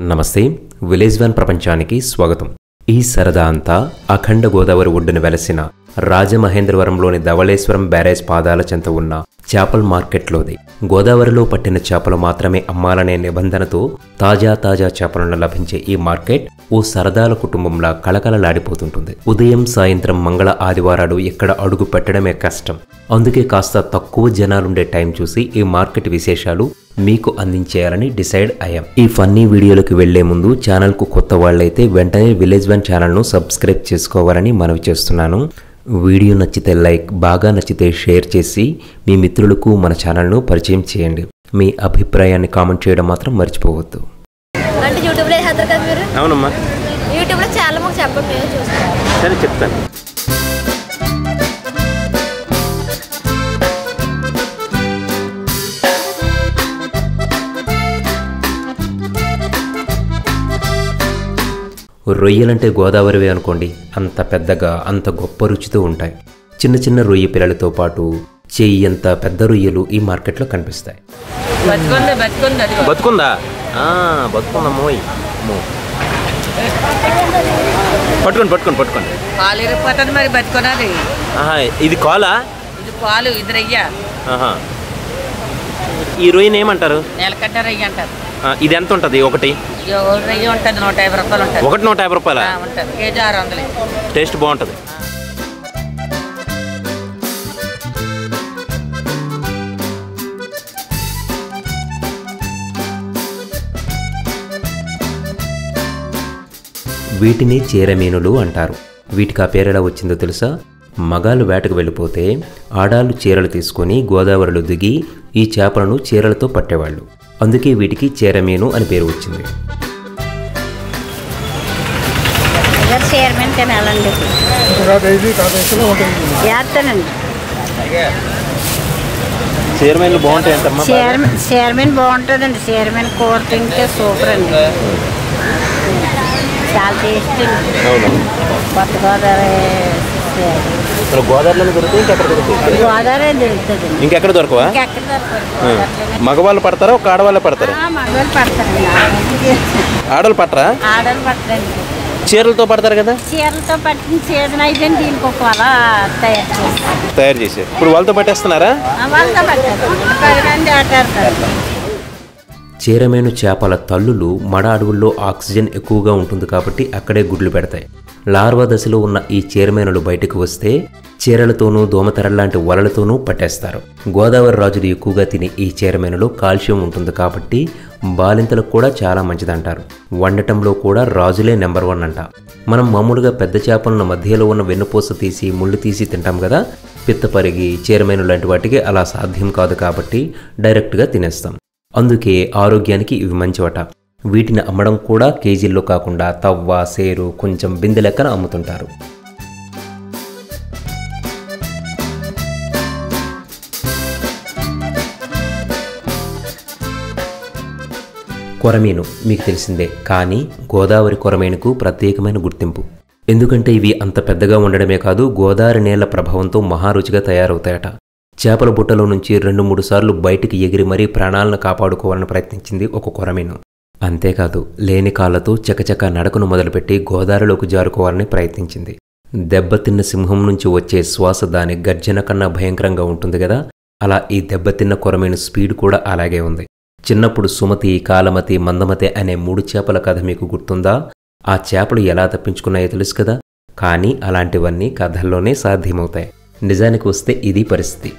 నమస్తే village van ప్రపంచానికి స్వాగతం ఈ సరదా అంతా అఖండ గోదావరి ఒడ్డున వెలసిన రాజమహేంద్రవరంలోని ధవళేశ్వరం బ్యారేజ్ పాదాల చెంత ఉన్న చేపల మార్కెట్లోది గోదావరిలో పట్టిన చేపలు మాత్రమే అమ్మాలనే నిబంధనతో తాజా తాజా చేపలను లభించే ఈ మార్కెట్ ఓ సరదాల కుటుంబంలా కళకళలాడిపోతుంటుంది ఉదయం సాయంత్రం మంగళ ఆదివారాలు ఇక్కడ అడుగు పెట్టడమే కష్టం అందుకే కాస్త తక్కువ జనాలుండే టైం చూసి ఈ మార్కెట్ విశేషాలు మీకు అందించేయాలని డిసైడ్ అయ్యాం ఈ ఫన్నీ వీడియోలకు వెళ్లే ముందు ఛానల్కు కొత్త వాళ్ళైతే వెంటనే విలేజ్ వన్ ఛానల్ను సబ్స్క్రైబ్ చేసుకోవాలని మనవి చేస్తున్నాను వీడియో నచ్చితే లైక్ బాగా నచ్చితే షేర్ చేసి మీ మిత్రులకు మన ఛానల్ను పరిచయం చేయండి మీ అభిప్రాయాన్ని కామెంట్ చేయడం మాత్రం మర్చిపోవద్దు అంటే యూట్యూబ్లో వేసేస్తారు కదా మీరు అవునమ్మా యూట్యూబ్లో చాలా మాకు చెప్పండి మేము చూస్తాం సరే చెప్తాను రొయ్యలంటే గోదావరివే అనుకోండి అంత పెద్దగా అంత గొప్ప రుచితో ఉంటాయి చిన్న చిన్న రొయ్య పిల్లలతో పాటు చెయ్యి అంత పెద్ద రొయ్యలు ఈ మార్కెట్లో కనిపిస్తాయి బతుకుంది బతుకుంది అది బతుకుందా బతుకుందా మోయ్ పట్టుకోండి పట్టుకోండి పట్టుకోండి పాలు ఇరిగిపోతుంది మరి బతుకున్నది ఇది కాలా ఇది పాలు ఇది రయ్య ఈ రొయ్యని ఏమంటారు నెలకట్ట రయ్య అంటారు ఇది ఎంత ఉంటుంది ఒకటి ఇది ఒక రయ్య ఉంటుంది నూట యాభై రూపాయలు ఉంటుంది ఒకటి నూట యాభై రూపాయల ఆ, ఉంటుంది కేజీ ఆరు వందలు టేస్ట్ బాగుంటుంది వీటిని చీరమీనులు అంటారు వీటికి ఆ పేరు ఎలా వచ్చిందో తెలుసా మగాళ్ళు వేటకు వెళ్ళిపోతే ఆడాళ్ళు చీరలు తీసుకొని గోదావరిలో దిగి ఈ చేపలను చీరలతో పట్టేవాళ్ళు అందుకే వీటికి చీరమీను అని పేరు వచ్చింది చైర్మన్ తినాలండి చేస్తానండి చీరమీన్లు బాగుంటాయి అంటమ్మా చైర్మన్ చైర్మన్ బాగుంటుందండి చైర్మన్ కూర తింటే సూపర్ అండి చాలా టేస్ట్ అవును కొత్త గోదావరి ఇక్కడ గోదావరిలో దొరుకుతాయి ఇంకెక్కడ దొరుకుతాయి గోదావరి దొరుకుతుంది ఇంకెక్కడ దొరకవా ఇంకెక్కడ దొరకదు మగవాళ్ళు పడతారా ఒక ఆడవాళ్ళే పడతారా మగవాళ్ళు పడతారండి ఆడవాళ్ళు పట్టరా ఆడవాళ్ళు పడతారండి చీరలతో పడతారు కదా చీరలతో పట్టిన సీజన్ అయితే దీనికి ఒక వల తయారు చేస్తారు తయారు చేసి ఇప్పుడు వాళ్ళతో పట్టేస్తున్నారా ఆ వాళ్ళతో పట్టారు పది మంది ఆటాడతారు చీరమేను చేపల తల్లులు మడ అడవుల్లో ఆక్సిజన్ ఎక్కువగా ఉంటుంది కాబట్టి అక్కడే గుడ్లు పెడతాయి లార్వా దశలో ఉన్న ఈ చీరమేనులు బయటకు వస్తే చీరలతోనూ దోమతెరలాంటి వలలతోనూ పట్టేస్తారు గోదావరి రాజులు ఎక్కువగా తినే ఈ చీరమేనులో కాల్షియం ఉంటుంది కాబట్టి బాలింతలకు కూడా చాలా మంచిదంటారు వండటంలో కూడా రాజులే నెంబర్ వన్ అంట మనం మామూలుగా పెద్ద చేపలను మధ్యలో ఉన్న వెన్నుపూస తీసి ముళ్ళు తీసి తింటాం కదా పిత్తపరిగి చీరమేను లాంటి వాటికి అలా సాధ్యం కాదు కాబట్టి డైరెక్ట్గా తినేస్తాం అందుకే ఆరోగ్యానికి ఇవి మంచివట వీటిని అమ్మడం కూడా కేజీల్లో కాకుండా తవ్వ సేరు కొంచెం బిందె లెక్కన అమ్ముతుంటారు కొరమీను మీకు తెలిసిందే కానీ గోదావరి కొరమీనుకు ప్రత్యేకమైన గుర్తింపు ఎందుకంటే ఇవి అంత పెద్దగా ఉండడమే కాదు గోదావరి నీళ్ల ప్రభావంతో మహారుచిగా తయారవుతాయట చేపల బుట్టలో నుంచి రెండు మూడు సార్లు బయటికి ఎగిరి మరీ ప్రాణాలను కాపాడుకోవాలని ప్రయత్నించింది ఒక కొరమీను అంతేకాదు లేని కాళ్ళతో చకచక నడకను మొదలుపెట్టి గోదావరిలోకి జారుకోవాలని ప్రయత్నించింది దెబ్బతిన్న సింహం నుంచి వచ్చే శ్వాస దాని గర్జన కన్నా భయంకరంగా ఉంటుంది కదా అలా ఈ దెబ్బతిన్న కొరమీను స్పీడ్ కూడా అలాగే ఉంది చిన్నప్పుడు సుమతి కాలమతి మందమతి అనే మూడు చేపల కథ మీకు గుర్తుందా ఆ చేపలు ఎలా తప్పించుకున్నాయో తెలుసు కదా కానీ అలాంటివన్నీ కథల్లోనే సాధ్యమవుతాయి నిజానికి వస్తే ఇది పరిస్థితి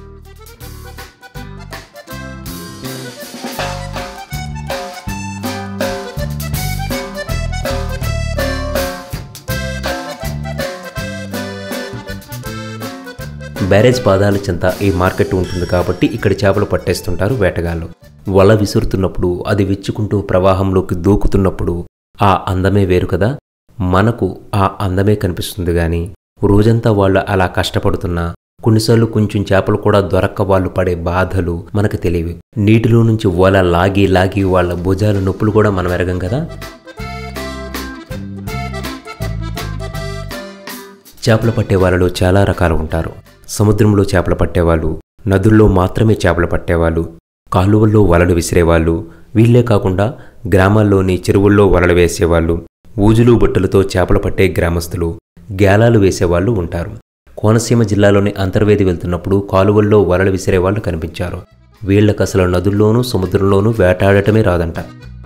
బ్యారేజ్ పాదాల చెంత ఈ మార్కెట్ ఉంటుంది కాబట్టి ఇక్కడ చేపలు పట్టేస్తుంటారు వేటగాళ్ళు వల విసురుతున్నప్పుడు అది విచ్చుకుంటూ ప్రవాహంలోకి దూకుతున్నప్పుడు ఆ అందమే వేరు కదా మనకు ఆ అందమే కనిపిస్తుంది గాని రోజంతా వాళ్ళు అలా కష్టపడుతున్నా కొన్నిసార్లు కొంచెం చేపలు కూడా దొరక్క వాళ్ళు పడే బాధలు మనకు తెలియవి నీటిలో నుంచి వల లాగి లాగి వాళ్ళ భుజాల నొప్పులు కూడా మనం ఎరగం కదా చేపలు పట్టే వాళ్ళలో చాలా రకాలు ఉంటారు సముద్రంలో చేపలు పట్టేవాళ్ళు నదుల్లో మాత్రమే చేపలు పట్టేవాళ్ళు కాలువల్లో వలలు విసిరేవాళ్ళు వీళ్ళే కాకుండా గ్రామాల్లోని చెరువుల్లో వలలు వేసేవాళ్ళు ఊజులు బుట్టలతో చేపలు పట్టే గ్రామస్తులు గేలాలు వేసేవాళ్ళు ఉంటారు కోనసీమ జిల్లాలోని అంతర్వేది వెళ్తున్నప్పుడు కాలువల్లో వలలు విసిరేవాళ్ళు కనిపించారు వీళ్ళకి అసలు నదుల్లోనూ సముద్రంలోనూ వేటాడటమే రాదంట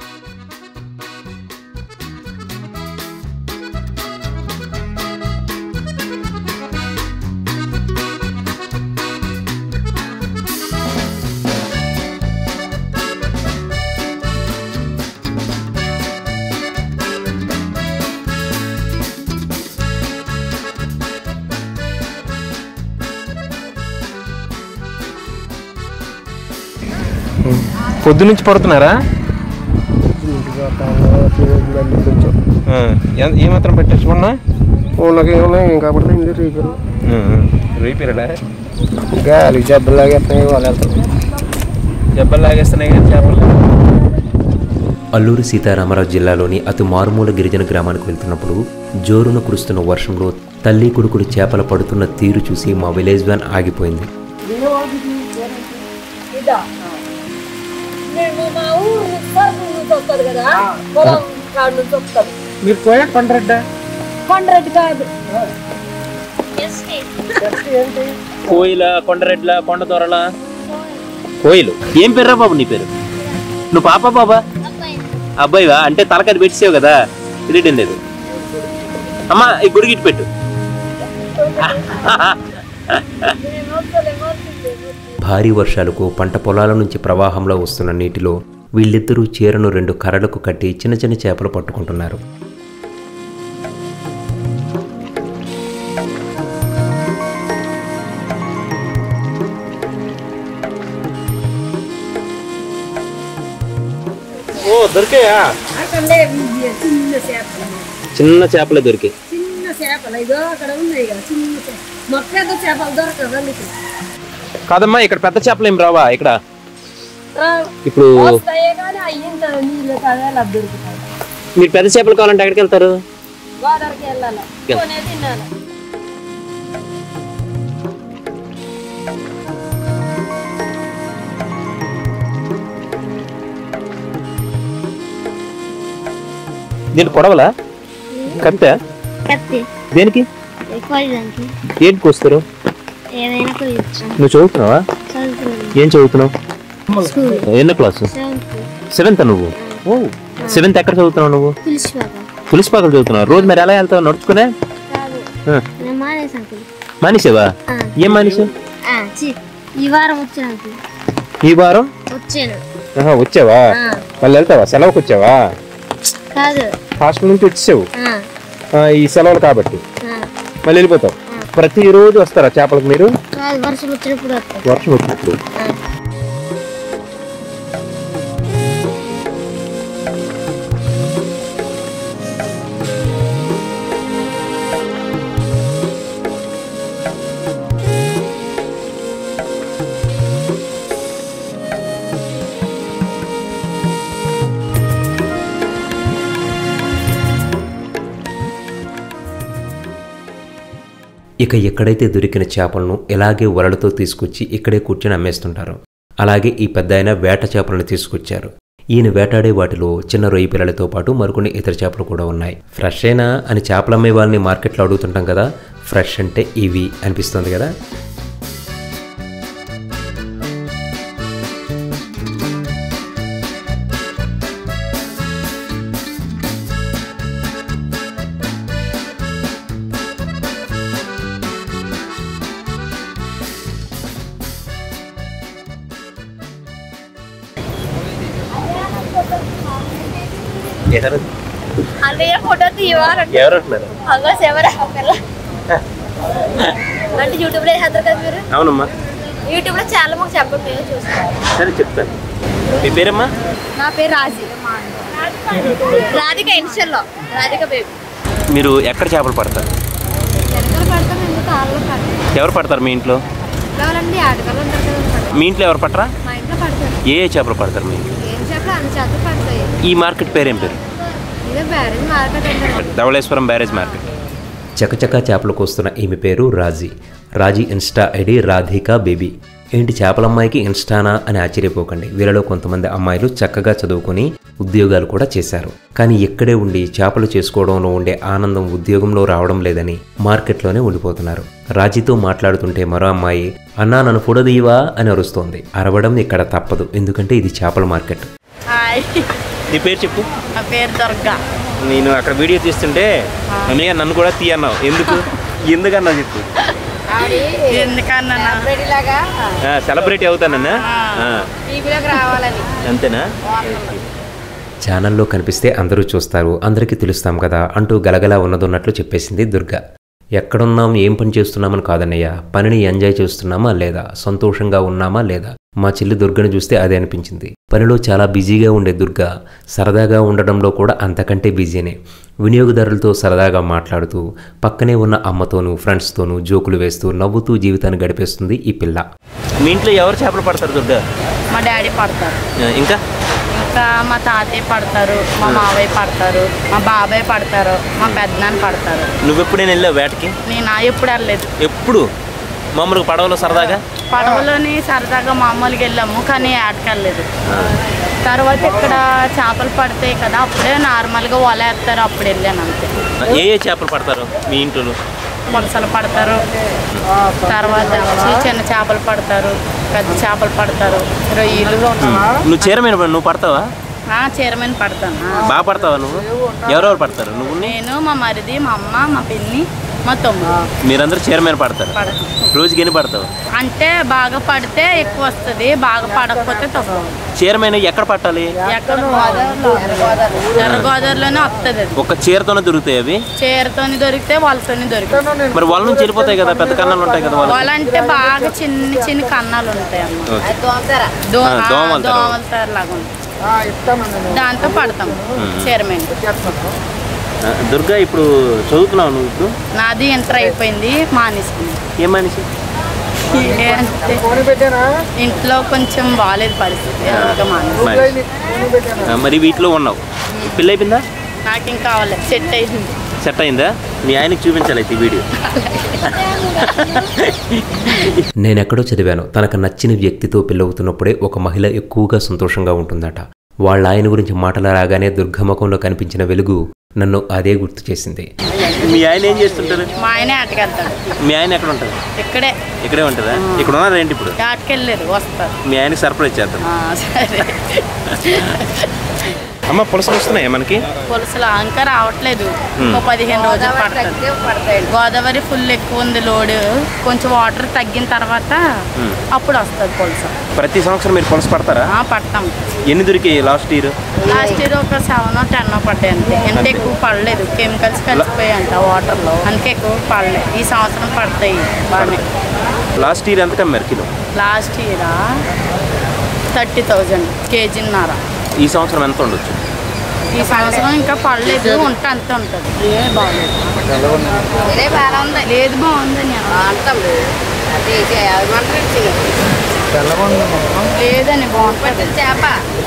పొద్దు నుంచి పడుతున్నారా కొంచెం ఆ, ఎంత- ఏ మాత్రం పెట్టచ్చు మొన్న ఊళ్ళకి ఏమన్నా ఇంకా పడుతుంది రీపరు రేపిరడా గాలి జబ్బులాగా ఎత్తాయి వాళ్ళు వెళ్తారు దెబ్బలు లాగేస్తున్నాయి కానీ చేపలు అల్లూరి సీతారామరాజు జిల్లాలోని అతి మారుమూల గిరిజన గ్రామానికి వెళ్తున్నప్పుడు జోరున కురుస్తున్న వర్షంలో తల్లి కొడుకులు చేపలు పడుతున్న తీరు చూసి మా విలేజ్ వ్యాన్ ఆగిపోయింది మేము మా ఊరు నుంచి సరుకు నుంచి వస్తుంది కదా పొలం కాడ నుంచి వస్తుంది మీరు పోయా పండ్రెడ్డా హండ్రెడ్ కాదు కోయిల కొండరెడ్ల కొండ దొరల కోయిలు ఏం పేర్రా బాబు నీ పేరు నువ్వు పాప బాబా అబ్బాయివా అంటే తలకది పెట్టేసావు కదా తెలియడం లేదు అమ్మా ఈ గుడికి ఇటు పెట్టు భారీ వర్షాలకు పంట పొలాల నుంచి ప్రవాహంలో వస్తున్న నీటిలో వీళ్ళిద్దరూ చీరను రెండు కర్రలకు కట్టి చిన్న చిన్న చేపలు పట్టుకుంటున్నారు ఓ దొరికాయా చిన్న చేపలు చిన్న చేపలే దొరికి చిన్న చేపలు ఇదో అక్కడ ఉన్నాయి కదా చిన్న చేప మా పెద్ద చేపలు దొరకదు అందుకు కాదమ్మా ఇక్కడ పెద్ద చేపలు ఏం రావా ఇక్కడ రా- ఇప్పుడు వస్తాయే కానీ అయ్యింత నీళ్ళు కాదా దొరుకుతాయి మీరు పెద్ద చేపలు కావాలంటే ఎక్కడికి వెళ్తారు గోదావరికి వెళ్ళాలి కొనే తినాలి దీని కొడవలా కత్తే కత్తి దేనికి కోయడానికి ఏంటికి వస్తారు ఏదైనా కోయచ్చు నువ్వు చదువుతున్నావా చదువుతున్నాను ఏం చదువుతున్నావు స్కూల్ ఎన్నో క్లాసు సెవెంత్ సెవెంత్ నువ్వు ఓ సెవెంత్ ఎక్కడ చదువుతున్నావు నువ్వు పిలిచిపోక పులిస్ పాకలు చదువుతున్నావు రోజు మరి ఎలా వెళ్తావు నడుచుకునే కాదు ఆ, నేను మానేసి అంకుల్ మానేసావా ఆ. ఏం మానేసా ఆ, చి ఈ వారం వచ్చాను అంకుల్ ఈ వారం వచ్చాను ఆహా, వచ్చావా ఆ, మళ్ళీ వెళ్తావా సెలవుకి వచ్చావా కాదు హాస్టల్ నుంచి వచ్చేసావు ఆ, ఆ, ఈ సెలవులు కాబట్టి ఆ, మళ్ళీ వెళ్ళిపోతావు ప్రతిరోజు వస్తారా చేపలకు మీరు కాదు వర్షం వచ్చినప్పుడు వస్తాను వర్షం వచ్చినప్పుడు ఆ. ఇక ఎక్కడైతే దొరికిన చేపలను ఇలాగే వలలతో తీసుకొచ్చి ఇక్కడే కూర్చొని అమ్మేస్తుంటారు అలాగే ఈ పెద్ద ఆయన వేట చేపలను తీసుకొచ్చారు ఈయన వేటాడే వాటిలో చిన్న రొయ్యి పిల్లలతో పాటు మరికొన్ని ఇతర చేపలు కూడా ఉన్నాయి ఫ్రెష్ అయినా అని చేపలు అమ్మే వాళ్ళని మార్కెట్లో అడుగుతుంటాం కదా ఫ్రెష్ అంటే ఇవి అనిపిస్తుంది కదా అన్నయ్య ఫోటో తీయవాలంటే ఎవరు అంటున్నారు అగో ఎవరా ఒకళ్ళ అంటే యూట్యూబ్లో వేసేస్తారు కదా మీరు అవునమ్మా యూట్యూబ్లో చాలా మాకు చెప్పండి మేము చూస్తాం సరే చెప్తాను మీ పేరమ్మా నా పేరు రాజీ రాధిక ఇన్షల్లో రాధిక బేబీ మీరు ఎక్కడ చేపలు పడతారు వెనకాల పడతాం ఎందుకు కాళ్ళు పడతాం ఎవరు పడతారు మీ ఇంట్లో కావాలండి ఆటగాళ్ళు ఉంటారు కదా పడతాం. మీ ఇంట్లో ఎవరు పట్టరా మా ఇంట్లో పడతారు ఏ ఏ చేపలు పడతారు మీ ఇంట్లో ఏం చెప్పాలి అన్ని చేతులు పడతాయి ఈ మార్కెట్ పేరేం పేరు ఇదే బ్యారేజ్ మార్కెట్ అంటారు ధవళేశ్వరం బ్యారేజ్ మార్కెట్ చకచకా చేపలు కోస్తున్న ఈమె పేరు Raji Raji Insta ID Radhika baby ఏంటి చేపలమ్మాయికి ఇన్స్టానా అని ఆశ్చర్యపోకండి వీళ్ళలో కొంతమంది అమ్మాయిలు చక్కగా చదువుకుని ఉద్యోగాలు కూడా చేశారు కానీ ఇక్కడే ఉండి చేపలు చేసుకోవడంలో ఉండే ఆనందం ఉద్యోగంలో రావడం లేదని మార్కెట్లోనే ఉండిపోతున్నారు రాజీతో మాట్లాడుతుంటే మరో అమ్మాయి అన్నా నన్ను ఫుడదీవా అని అరుస్తోంది అరవడం ఇక్కడ తప్పదు ఎందుకంటే ఇది చేపల మార్కెట్ హాయ్ నీ పేరు చెప్పు నా పేరు దుర్గా నేను అక్కడ వీడియో తీస్తుంటే అన్నయ్య నన్ను కూడా తీయన్నావు ఎందుకు ఎందుకన్నావు చెప్పు ఎందుకన్నా ఆ, సెలబ్రిటీ అవుతానన్నా ఆ, టీవీలోకి రావాలని అంతేనా ఛానల్లో కనిపిస్తే అందరూ చూస్తారు అందరికీ తెలుస్తాం కదా అంటూ గలగలా ఉన్నదన్నట్లు చెప్పేసింది దుర్గ ఎక్కడున్నాం ఏం పని చేస్తున్నామని కాదన్నయ్య పనిని ఎంజాయ్ చేస్తున్నామా లేదా సంతోషంగా ఉన్నామా లేదా మా చెల్లి దుర్గను చూస్తే అదే అనిపించింది పనిలో చాలా బిజీగా ఉండే దుర్గ సరదాగా ఉండడంలో కూడా అంతకంటే బిజీనే వినియోగదారులతో సరదాగా మాట్లాడుతూ పక్కనే ఉన్న అమ్మతోనూ ఫ్రెండ్స్తోనూ జోకులు వేస్తూ నవ్వుతూ జీవితాన్ని గడిపేస్తుంది ఈ పిల్ల మీ ఇంట్లో ఎవరు చేపలు పడతారు దుర్గా మా డాడీ పడతారు ఆ, ఇంకా ఇంకా మా తాతయ్య పడతారు మా మావయ్య పడతారు మా బాబాయ్ పడతారు మా పెద్దనాన్న పడతారు నువ్వెప్పుడైనా వెళ్ళావు వేటకి నేను ఎప్పుడు వెళ్ళలేదు ఎప్పుడు మామూలుగా పడవలో సరదాగా పడవలోని సరదాగా మామూలుగా వెళ్ళాము కానీ ఆటకెళ్ళలేదు తర్వాత ఇక్కడ చేపలు పడతాయి కదా అప్పుడే నార్మల్గా వల వేస్తారు అప్పుడు వెళ్ళాను అంతే ఏ ఏ చేపలు పడతారు మీ ఇంట్లో పులసలు పడతారు తర్వాత వచ్చి చిన్న చేపలు పడతారు పెద్ద చేపలు పడతారు రొయ్యలు నువ్వు చీరమైన నువ్వు పడతావా ఆ, చీరమని పడతాను ఆ. బాగా పడతావా నువ్వు ఎవరెవరు పడతారు నువ్వు నేను మా మరిది మా అమ్మ మా పిన్ని మా తమ్ముడు మీరందరూ చీరమైన పడతారు పడతాం రోజుకి ఎన్ని పడతావు అంటే బాగా పడితే ఎక్కువ వస్తుంది బాగా పడకపోతే తక్కువ చీరమైన ఎక్కడ పట్టాలి ఎక్కడ ఎర్ర గోదావరిలోనే వస్తుంది అది ఒక చీరతోనే దొరుకుతాయి అవి చీరతోని దొరికితే వాళ్ళతోని దొరికితే మరి వాళ్ళ నుంచి వెళ్ళిపోతాయి కదా పెద్ద కన్నాలు ఉంటాయి కదా వాళ్ళు వాళ్ళంటే బాగా చిన్న చిన్న కన్నాలు ఉంటాయి అమ్మ ఓకే. దో- ఆ, ఆ, దోమల తర. దోమల తర లాగా ఉంటాయి దాంతో పడతాం చీరమైన ఆ, దుర్గా ఇప్పుడు చదువుతున్నావు నువ్వు ఇప్పుడు నాది ఇంటర్ అయిపోయింది మానేసింది ఏం మనిషి ఇంట్లో కొంచెం బాగాలేదు పరిస్థితి అందుకే మానేసి మనిషి ఆ, మరి వీటిలో ఉన్నావు పెళ్ళి అయిపోయిందా నాకు ఇంకా కావాలి సెట్ అయింది సెట్ అయిందా మీ ఆయనకి చూపించాలి అయితే ఈ వీడియో నేనెక్కడో చదివాను తనకు నచ్చిన వ్యక్తితో పెళ్ళవుతున్నప్పుడే ఒక మహిళ ఎక్కువగా సంతోషంగా ఉంటుందట వాళ్ళ ఆయన గురించి మాటలు రాగానే దుర్గముఖంలో కనిపించిన వెలుగు నన్ను అదే గుర్తు చేసింది మీ ఆయన ఏం చేస్తుంటారు మా ఆయనే ఆటకెళ్తాడు మీ ఆయన ఎక్కడ ఉంటారు ఇక్కడే ఇక్కడే ఉంటుందా ఇక్కడ ఉన్నారా ఏంటి ఇప్పుడు ఆటకెళ్ళారు వస్తారు మీ ఆయనకి సర్ప్రైజ్ చేద్దాం ఆ, సరే అమ్మ పులసలు వస్తున్నాయా మనకి పులుసులు ఇంకా రావట్లేదు ఇంకో పదిహేను రోజులు పడుతుంది గోదావరి ఫుల్ ఎక్కువ ఉంది లోడ్ కొంచెం వాటర్ తగ్గిన తర్వాత అప్పుడు వస్తుంది పులుసు ప్రతి సంవత్సరం మీరు పులస పడతారా ఆ, పడతాం ఎన్ని దొరికాయి లాస్ట్ ఇయర్ లాస్ట్ ఇయర్ ఒక సెవెన్ టెన్ పడ్డాయి అంతే ఎంత ఎక్కువ పడలేదు కెమికల్స్ కలిసిపోయాయి అంట వాటర్లో అందుకే ఎక్కువ పడలేదు ఈ సంవత్సరం పడతాయి బాగానే లాస్ట్ ఇయర్ ఎంత కమ్మారు కిలో లాస్ట్ ఇయరా థర్టీ థౌజండ్ కేజీన్నర ఈ సంవత్సరం ఎంత ఉండొచ్చు ఈ సంవత్సరం ఇంకా పడలేదు ఉంటే అంతే ఉంటుంది ఏ బాగలేదు లేదు బాగుంది లేదని బాగుంటుంది చేప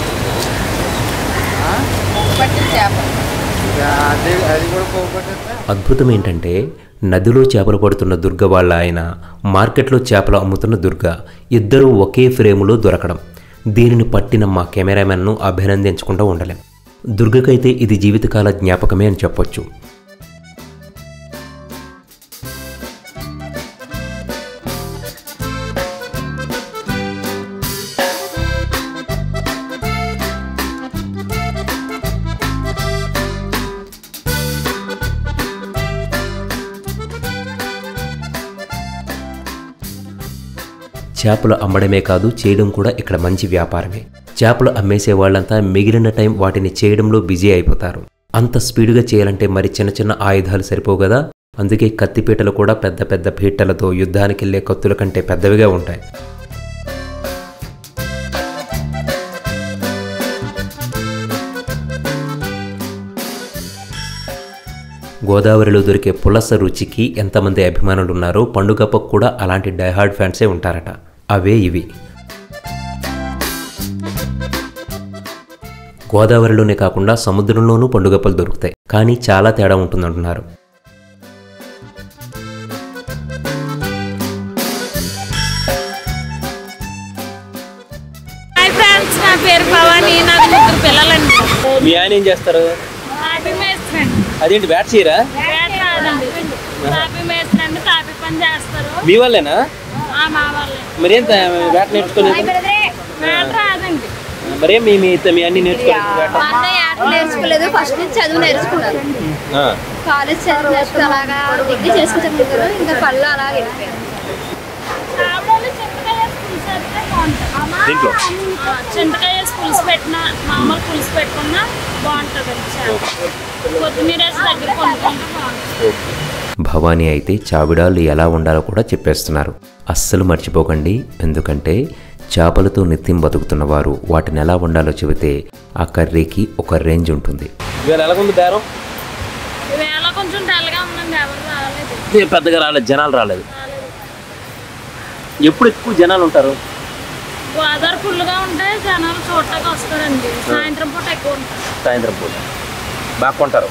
అద్భుతం ఏంటంటే నదిలో చేపలు పడుతున్న దుర్గ వాళ్ళ ఆయన మార్కెట్లో చేపలు అమ్ముతున్న దుర్గ ఇద్దరూ ఒకే ఫ్రేములో దొరకడం దీనిని పట్టిన మా కెమెరామెన్ను అభినందించకుండా ఉండలేం దుర్గకైతే ఇది జీవితకాల జ్ఞాపకమే అని చెప్పొచ్చు చేపలు అమ్మడమే కాదు చేయడం కూడా ఇక్కడ మంచి వ్యాపారమే చేపలు అమ్మేసే వాళ్ళంతా మిగిలిన టైం వాటిని చేయడంలో బిజీ అయిపోతారు అంత స్పీడ్గా చేయాలంటే మరి చిన్న చిన్న ఆయుధాలు సరిపోవు కదా అందుకే కత్తిపీటలు కూడా పెద్ద పెద్ద పీటలతో యుద్ధానికి వెళ్ళే కత్తుల కంటే పెద్దవిగా ఉంటాయి గోదావరిలో దొరికే పులస రుచికి ఎంతమంది అభిమానులు ఉన్నారో పండుగప్పకు కూడా అలాంటి డైహార్డ్ ఫ్యాన్సే ఉంటారట అవే ఇవి గోదావరిలోనే కాకుండా సముద్రంలోనూ పండుగప్పలు దొరుకుతాయి కానీ చాలా తేడా ఉంటుందంటున్నారు మీ ఆయన ఏం చేస్తారు తాపీ మేస్త్రండి అదేంటి బ్యాట్ చేయరా వేట రాదండి తాపీ మేస్త్రండి తాపీ పని చేస్తారు మీ వాళ్ళేనా ఆ మా వాళ్ళే మరేం త- బ్యాట్ నేర్చుకోలేదు వేట రాదండి మరేం మీ మీ మీ అన్ని నేర్చుకోలేదు బ్యాట్ మా అన్నయ్య ఆట నేర్చుకోలేదు ఫస్ట్ నుంచి చదువు నేర్చుకున్నారు ఆ. కాలేజ్ చదువు నేర్చుకుని అలాగా డిగ్రీ చేసుకుంటారు ఇంకా పళ్ళు అలా వెళ్ళిపోయారు ఆవిడోళ్ళు చింతకాయ వేసి పులుసు వేస్తే బాగుంటుంది దీంట్లో ఆ, చింతకాయ వేసి పులుసు పెట్టినా మామూలు పులుసు పెట్టుకున్నా బాగుంటుంది కొత్తిమీర వేసి దగ్గర కొనుక్కుంటే బాగుంటుంది భవానీ అయితే చావిడాలు ఎలా ఉండాలో కూడా చెప్పేస్తున్నారు అస్సలు మర్చిపోకండి ఎందుకంటే చేపలతో నిత్యం బతుకుతున్న వారు వాటిని ఎలా వండాలో చెబితే ఆ కర్రీకి ఒక రేంజ్ ఉంటుంది ఇవాళ ఎలాగుంది బేరం ఈవేళ కొంచెం డల్గా ఉందండి ఎవరు రాలేదు ఏ పెద్దగా రాలేదు జనాలు రాలేదు ఎప్పుడు ఎక్కువ జనాలు ఉంటారు గోదావరి ఫుల్గా ఉంటే జనాలు చూడటానికి వస్తారండి సాయంత్రం పూట ఎక్కువ ఉంటారు సాయంత్రం పూట బాగా కొంటారు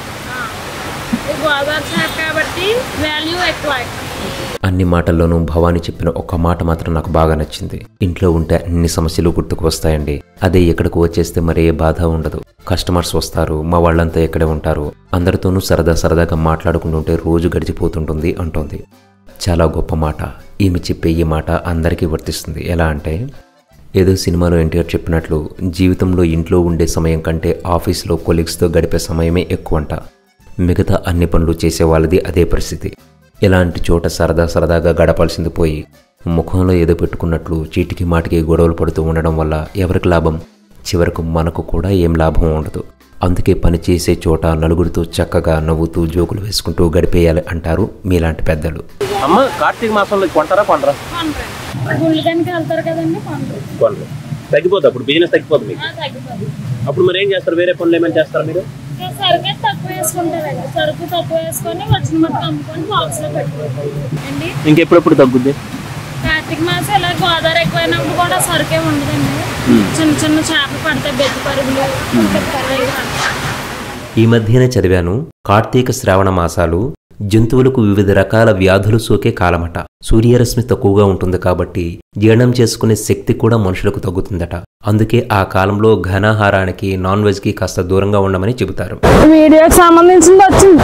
ఈ గోదావరి చేప కాబట్టి వాల్యూ ఎక్కువ అన్ని మాటల్లోనూ భవానీ చెప్పిన ఒక మాట మాత్రం నాకు బాగా నచ్చింది ఇంట్లో ఉంటే అన్ని సమస్యలు గుర్తుకు వస్తాయండి అదే ఇక్కడికి వచ్చేస్తే మరే బాధ ఉండదు కస్టమర్స్ వస్తారు మా వాళ్ళంతా ఇక్కడే ఉంటారు అందరితోనూ సరదా సరదాగా మాట్లాడుకుంటుంటే రోజు గడిచిపోతుంటుంది అంటోంది చాలా గొప్ప మాట ఈమె చెప్పే ఈ మాట అందరికీ వర్తిస్తుంది ఎలా అంటే ఏదో సినిమాలో ఎన్టీఆర్ చెప్పినట్లు జీవితంలో ఇంట్లో ఉండే సమయం కంటే ఆఫీస్లో కొలీగ్స్తో గడిపే సమయమే ఎక్కువ అంట మిగతా అన్ని పనులు చేసే వాళ్ళది అదే పరిస్థితి ఇలాంటి చోట సరదా సరదాగా గడపాల్సింది పోయి ముఖంలో ఏదో పెట్టుకున్నట్లు చీటికి మాటికి గొడవలు పడుతూ ఉండడం వల్ల ఎవరికి లాభం చివరకు మనకు కూడా ఏం లాభం ఉండదు అందుకే పని చేసే చోట నలుగురితో చక్కగా నవ్వుతూ జోకులు వేసుకుంటూ గడిపేయాలి అంటారు మీలాంటి పెద్దలు అమ్మ కార్తీక మాసంలో కొంటారా కొండరా కొనరు గుళ్ళదానికి వెళ్తారు కదండి కొనరు కొనరు తగ్గిపోతుంది అప్పుడు బిజినెస్ తగ్గిపోతుంది మీకు ఆ, తగ్గిపోతుంది అప్పుడు మరి ఏం చేస్తారు వేరే పనులు ఏమైనా చేస్తారా మీరు ఇంకా సరుకు తక్కువ వేసుకుంటారండి సరుకు తక్కువ వేసుకొని వచ్చిన మట్టుకు అమ్ముకొని బాక్స్ లో పెట్టుకుంటారు అండి ఇంకెప్పుడెప్పుడు తగ్గుద్ది కార్తీక మాసం ఇలా గోదావరి ఎక్కువైనప్పుడు కూడా సరుకే ఉండదండి చిన్న చిన్న చేపలు పడతాయి బెత్తి పరుగులు అవి పడతాయి. ఈ మధ్యనే చదివాను కార్తీక శ్రావణ మాసాలు జంతువులకు వివిధ రకాల వ్యాధులు సోకే కాలమట సూర్యరశ్మి తక్కువగా ఉంటుంది కాబట్టి జీర్ణం చేసుకునే శక్తి కూడా మనుషులకు తగ్గుతుందట అందుకే ఆ కాలంలో ఘనాహారానికి నాన్ వెజ్కి కాస్త దూరంగా ఉండమని చెబుతారు వీడియోకి సంబంధించింది వచ్చింది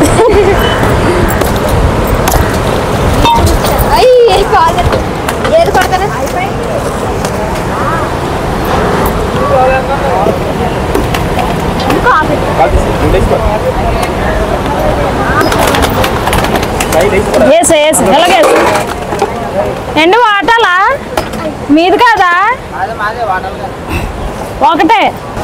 అయ్యి కాదు ఏది కొడతాను వేసు వేసు ఎలాగేసు ఎండు వాటాలా మీది కాదా ఒకటే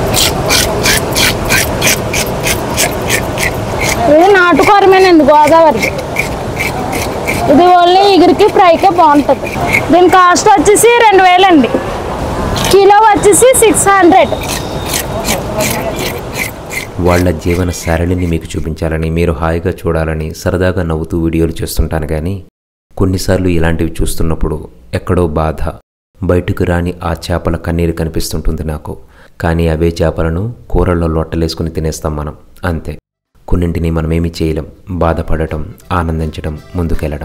ఇది నాటుకోరమేనండి గోదావరి ఇది ఓన్లీ ఎగురికి ఫ్రైకే బాగుంటుంది దీని కాస్ట్ వచ్చేసి రెండు వేలండి కిలో వచ్చేసి సిక్స్ హండ్రెడ్ వాళ్ళ జీవన సరళిని మీకు చూపించాలని మీరు హాయిగా చూడాలని సరదాగా నవ్వుతూ వీడియోలు చేస్తుంటాను కానీ కొన్నిసార్లు ఇలాంటివి చూస్తున్నప్పుడు ఎక్కడో బాధ బయటకు రాని ఆ చేపల కన్నీరు కనిపిస్తుంటుంది నాకు కానీ అవే చేపలను కూరల్లో లొట్టలేసుకుని తినేస్తాం మనం అంతే కొన్నింటిని మనమేమీ చేయలేం బాధపడటం ఆనందించడం ముందుకెళ్ళడం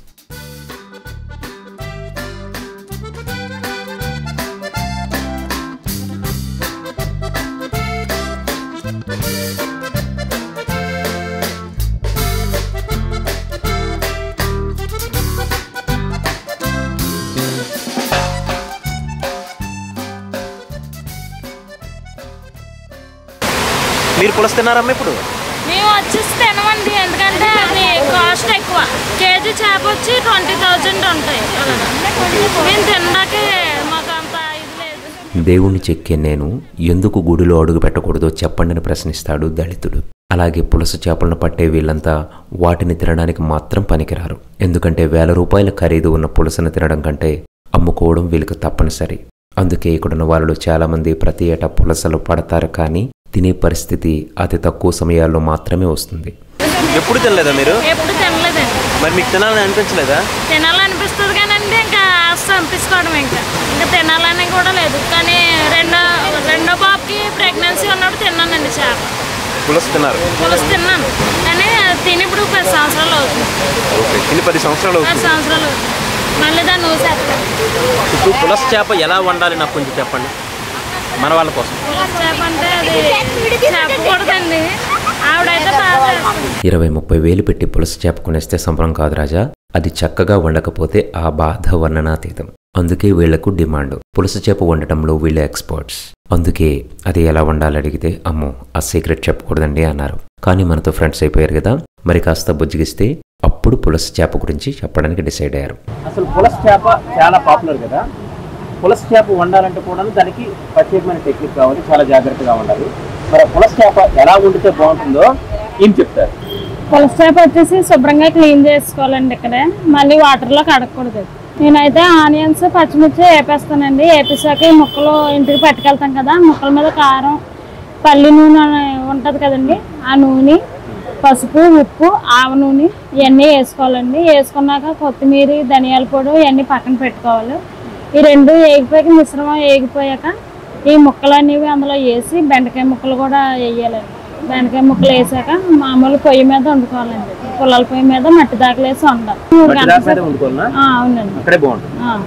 మీరు పులస తిన్నారమ్మా ఇప్పుడు మేము వచ్చేసి తినమండి ఎందుకంటే అది కాస్ట్ ఎక్కువ కేజీ చేప వచ్చి ట్వంటీ థౌజండ్ ఉంటాయి అలాగా మేము తినడాకే మాకు అంత ఇది లేదు దేవుణ్ణి చెక్కే నేను ఎందుకు గుడిలో అడుగు పెట్టకూడదో చెప్పండని ప్రశ్నిస్తాడు దళితుడు అలాగే పులస చేపలను పట్టే వీళ్ళంతా వాటిని తినడానికి మాత్రం పనికిరారు ఎందుకంటే వేల రూపాయల ఖరీదు ఉన్న పులసను తినడం కంటే అమ్ముకోవడం వీళ్ళకి తప్పనిసరి అందుకే ఇక్కడున్న వాళ్ళలో చాలామంది ప్రతి ఏటా పులసలు పడతారు కానీ తినే పరిస్థితి అతి తక్కువ సమయాల్లో మాత్రమే వస్తుంది ఎప్పుడు తినలేదా మీరు ఎప్పుడు తినలేదండి మరి మీకు తినాలని అనిపించలేదా తినాలనిపిస్తుంది కానండి ఇంకా ఆశ చంపించుకోవడం ఇంకా ఇంకా తినాలని కూడా లేదు కానీ రెండో రెండో బాబుకి ప్రెగ్నెన్సీ ఉన్నప్పుడు తిన్నానండి చేప పులస తిన్నారు పులుసు తిన్నాను కానీ తిని ఇప్పుడు పది సంవత్సరాలు అవుతుంది ఓకే ఇన్ని పది సంవత్సరాలు పది అవుతుంది సంవత్సరాలు అవుతుంది మళ్ళీ దాన్ని ఊసేస్తాను ఇప్పుడు పులస చేప ఎలా వండాలి నాకు కొంచెం చెప్పండి మన వాళ్ళ కోసం చేప అంటే అది చెప్పకూడదండి ఆవిడైతే బాగా చేస్తుంది. ఇరవై ముప్పై వేలు పెట్టి పులుసు చేప కొనేస్తే సంబరం కాదు రాజా అది చక్కగా వండకపోతే ఆ బాధ వర్ణనాతీతం అందుకే వీళ్లకు డిమాండ్ పులుసు చేప వండటంలో వీళ్ళే ఎక్స్పర్ట్స్ అందుకే అది ఎలా వండాలి అడిగితే అమ్మో ఆ సీక్రెట్ చెప్పకూడదండి అన్నారు కానీ మనతో ఫ్రెండ్స్ అయిపోయారు కదా మరి కాస్త బుజ్జిగిస్తే అప్పుడు పులుసు చేప గురించి చెప్పడానికి డిసైడ్ అయ్యారు అసలు పులస చేప చాలా పాపులర్ కదా పులస చేప వండాలంటే కూడా దానికి ప్రత్యేకమైన టెక్నిక్ కావాలి చాలా జాగ్రత్తగా ఉండాలి మరి ఆ పులస చేప ఎలా వండితే బాగుంటుందో ఏం చెప్తారు పులస చేప వచ్చేసి శుభ్రంగా క్లీన్ చేసుకోవాలండి ఇక్కడే మళ్ళీ వాటర్లో కడగకూడదు నేనైతే ఆనియన్స్ పచ్చిమిర్చి వేపేస్తానండి వేపేసాక ఈ ముక్కలు ఇంటికి పట్టుకెళ్తాం కదా ముక్కల మీద కారం పల్లి నూనె అని ఉంటుంది కదండి ఆ నూనె పసుపు ఉప్పు ఆవ నూనె ఇవన్నీ వేసుకోవాలండి వేసుకున్నాక కొత్తిమీర ధనియాల పొడి ఇవన్నీ పక్కన పెట్టుకోవాలి ఈ రెండు వేగిపోయాక మిశ్రమం వేగిపోయాక ఈ ముక్కలు అనేవి అందులో వేసి బెండకాయ ముక్కలు కూడా వేయాలండి బెండకాయ ముక్కలు వేసాక మామూలు పొయ్యి మీద వండుకోవాలండి పుల్లల పొయ్యి మీద మట్టి దాకలు వేసి వండాలి మూడు మట్టి గంటల దాకా సేపు- వండుకోవాలనా ఆ, అవునండి అక్కడే బాగుంటుంది ఆ.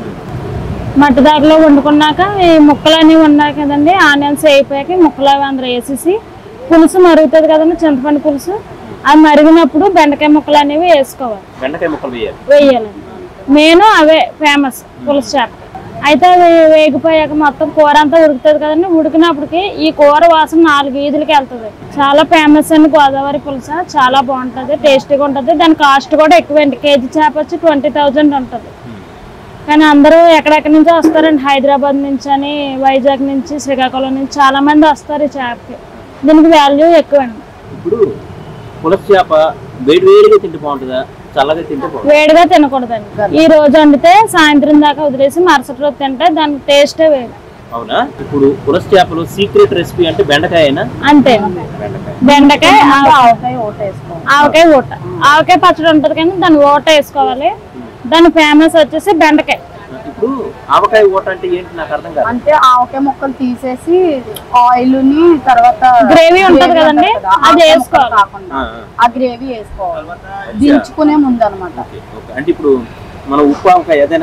మట్టి దాకలో వండుకున్నాక ఈ ముక్కలు అనేవి ఉన్నాయి కదండి ఆనియన్స్ అయిపోయాక ఈ ముక్కలు అవి అందులో వేసేసి పులుసు మరుగుతుంది కదండి చింతపండు పులుసు అది మరిగినప్పుడు బెండకాయ ముక్కలు అనేవి వేసుకోవాలి బెండకాయ ముక్కలు వేయాలి వేయాలండి మెయిన్ అవే ఫేమస్ పులుసు చేప అయితే అవి వేగిపోయాక మొత్తం కూర అంతా ఉడుకుతుంది కదండి ఉడికినప్పటికి ఈ కూర వాసన నాలుగు వీధులకి వెళ్తుంది చాలా ఫేమస్ అండి గోదావరి పులుస చాలా బాగుంటుంది టేస్టీగా ఉంటుంది దాని కాస్ట్ కూడా ఎక్కువండి కేజీ చేప వచ్చి ట్వంటీ థౌజండ్ ఉంటుంది కానీ అందరూ ఎక్కడెక్కడి నుంచో వస్తారండి హైదరాబాద్ నుంచి అని వైజాగ్ నుంచి శ్రీకాకుళం నుంచి చాలా మంది వస్తారు ఈ చేపకి దీనికి వాల్యూ ఎక్కువండి ఇప్పుడు పులస చేప వేడి వేడిగా తింటే బాగుంటుందా చల్లగా తింటే బాగుంటుంది వేడిగా తినకూడదండి ఈ రోజు వండితే సాయంత్రం దాకా వదిలేసి మరుసటి రోజు తింటే దాని టేస్టే వేరు అవునా ఇప్పుడు పులస చేపలు సీక్రెట్ రెసిపీ అంటే బెండకాయనా అంతే బెండకాయ బెండకాయ ఆవకాయ ఆవకాయ ఊట ఆవకాయ పచ్చడి ఉంటుంది కానీ దాన్ని ఊట వేసుకోవాలి దాని ఫేమస్ వచ్చేసి బెండకాయ ఇప్పుడు ఆవకాయ ఓట అంటే ఏంటి నాకు అర్థం కాదు అంటే ఆవకాయ ముక్కలు తీసేసి ఆయిల్ ని తర్వాత గ్రేవీ ఉంటది gravy కదండి ఉంటది కదా, అది ఆవకాయ వేసుకోవాలి ముక్కలు కాకుండా ఆ, ఆ. ఆ గ్రేవీ వేసుకోవాలి దించుకునే ముందు అనమాట ఓకే, ఓకే. అంటే ఇప్పుడు మన ఉప్పు ఆవకాయ అదేనా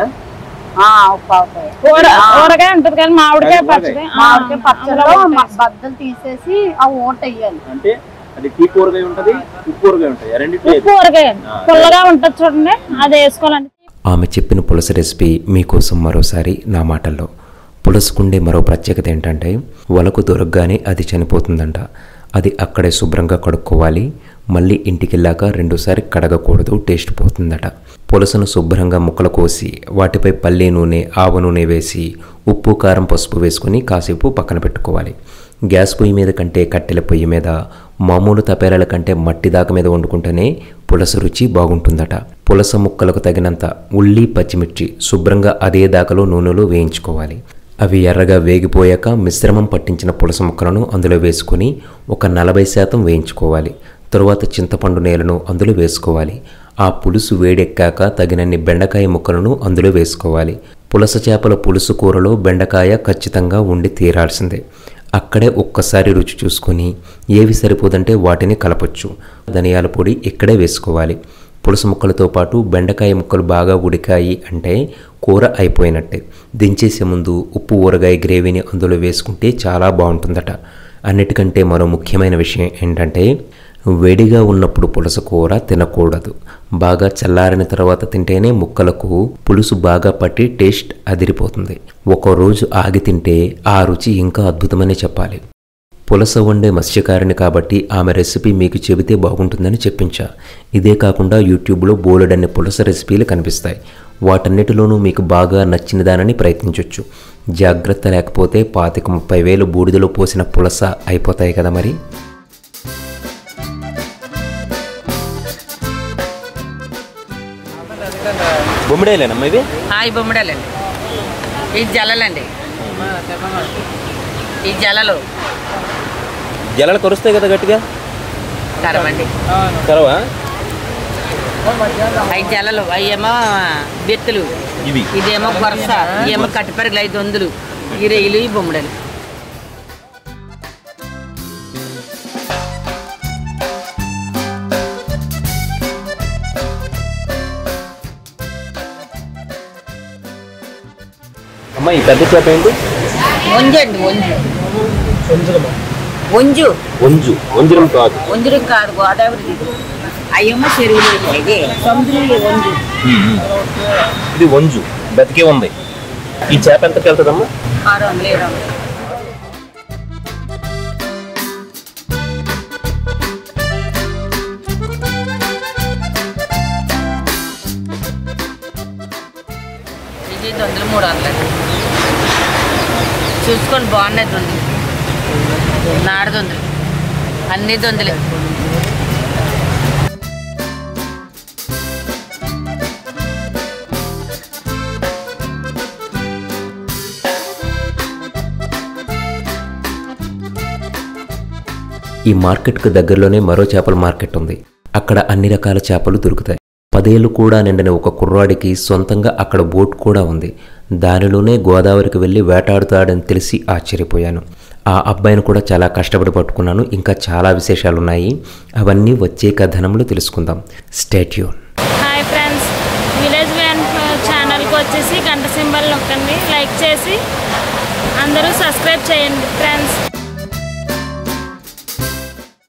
ఉప్పు ఆవకాయ ఊర ఊరగాయ ఉంటుంది కానీ మామిడికాయ అది పచ్చడి ఆ, మామిడికాయ పచ్చడిలో అందులో మ- బద్దలు తీసేసి ఆ ఓట వేయాలి అంటే అది టీ కూరగాయ ఉంటది ఉప్పు కూరగాయ ఉంటాయి ఆ రెండిట్లో ఏది? ఉప్పు ఊరగాయ పుల్లగా ఉంటుంది చూడండి అది వేసుకోవాలండి ఆమె చెప్పిన పులుసు రెసిపీ మీకోసం మరోసారి నా మాటల్లో పులుసుకుండే మరో ప్రత్యేకత ఏంటంటే వలకు దొరకగానే అది చనిపోతుందంట అది అక్కడే శుభ్రంగా కడుక్కోవాలి మళ్ళీ ఇంటికెళ్ళాక రెండోసారి కడగకూడదు టేస్ట్ పోతుందట పులుసును శుభ్రంగా ముక్కలు కోసి వాటిపై పల్లి నూనె ఆవ నూనె వేసి ఉప్పు కారం పసుపు వేసుకుని కాసేపు పక్కన పెట్టుకోవాలి గ్యాస్ పొయ్యి మీద కంటే కట్టెల పొయ్యి మీద మామూలు తపేరాల కంటే మట్టి దాక మీద వండుకుంటేనే పులస రుచి బాగుంటుందట పులస ముక్కలకు తగినంత ఉల్లి పచ్చిమిర్చి శుభ్రంగా అదే దాకలో నూనెలో వేయించుకోవాలి అవి ఎర్రగా వేగిపోయాక మిశ్రమం పట్టించిన పులస ముక్కలను అందులో వేసుకొని ఒక నలభై శాతం వేయించుకోవాలి తరువాత చింతపండు నేలను అందులో వేసుకోవాలి ఆ పులుసు వేడెక్కాక తగినన్ని బెండకాయ ముక్కలను అందులో వేసుకోవాలి పులస చేపల పులుసు కూరలో బెండకాయ ఖచ్చితంగా ఉండి తీరాల్సిందే అక్కడే ఒక్కసారి రుచి చూసుకొని ఏవి సరిపోదంటే వాటిని కలపొచ్చు ధనియాల పొడి ఇక్కడే వేసుకోవాలి పులుసు ముక్కలతో పాటు బెండకాయ ముక్కలు బాగా ఉడికాయి అంటే కూర అయిపోయినట్టే దించేసే ముందు ఉప్పు ఊరగాయ గ్రేవీని అందులో వేసుకుంటే చాలా బాగుంటుందట అన్నిటికంటే మరో ముఖ్యమైన విషయం ఏంటంటే వేడిగా ఉన్నప్పుడు పులస కూర తినకూడదు బాగా చల్లారిన తర్వాత తింటేనే ముక్కలకు పులుసు బాగా పట్టి టేస్ట్ అదిరిపోతుంది ఒక రోజు ఆగి తింటే ఆ రుచి ఇంకా అద్భుతమనే చెప్పాలి పులస వండే మత్స్యకారిణి కాబట్టి ఆమె రెసిపీ మీకు చెబితే బాగుంటుందని చెప్పించా ఇదే కాకుండా యూట్యూబ్లో బోలెడన్ని పులస రెసిపీలు కనిపిస్తాయి వాటన్నిటిలోనూ మీకు బాగా నచ్చిన దానని ప్రయత్నించవచ్చు జాగ్రత్త లేకపోతే పాతిక ముప్పై వేలు బూడిదలో పోసిన పులస అయిపోతాయి కదా మరి బొమ్మిడాయలేనమ్మా ఇవి ఈ బొమ్మడాలండి ఈ జలలండి ఈ జలలు జలాలు కరుస్తాయి కదా గట్టిగా కరవండి కరవా అవి జలలు అవేమో బెత్తులు ఇవి ఇదేమో కొరస ఇవేమో కట్టిపరుగులు ఐదు వందలు ఈ రైలు ఈ బొమ్మడలు అమ్మ ఈ పెద్ద చేప ఏంటి వంజు అండి వంజు వంజు వంజు వంజరం కాదు వంజుడు కాదు గోదావరి అయ్యమ్మ చెరువులు ఇది సముద్రం వంజు ఇది వంజు బతికే ఉంది ఈ చేప ఎంతకి వెళ్తుందమ్మా ఆరు వందలు ఏడు వందలు ఇది దొందలు మూడు వందలు చూసుకోండి బాగున్నాయి దొందలు నాడు దొందలు అన్ని దొందలే ఈ మార్కెట్కు దగ్గరలోనే మరో చేపల మార్కెట్ ఉంది అక్కడ అన్ని రకాల చేపలు దొరుకుతాయి పదేళ్ళు కూడా నిండిన ఒక కుర్రాడికి సొంతంగా అక్కడ బోట్ కూడా ఉంది దానిలోనే గోదావరికి వెళ్ళి వేటాడుతాడని తెలిసి ఆశ్చర్యపోయాను ఆ అబ్బాయిని కూడా చాలా కష్టపడి పట్టుకున్నాను ఇంకా చాలా విశేషాలు ఉన్నాయి అవన్నీ వచ్చే కథనంలో తెలుసుకుందాం స్టాట్యూన్ హాయ్ ఫ్రెండ్స్ విలేజ్ వ్యాన్ ఛానల్కి వచ్చేసి గంట సింబల్ నొక్కండి లైక్ చేసి అందరూ సబ్స్క్రైబ్ చేయండి ఫ్రెండ్స్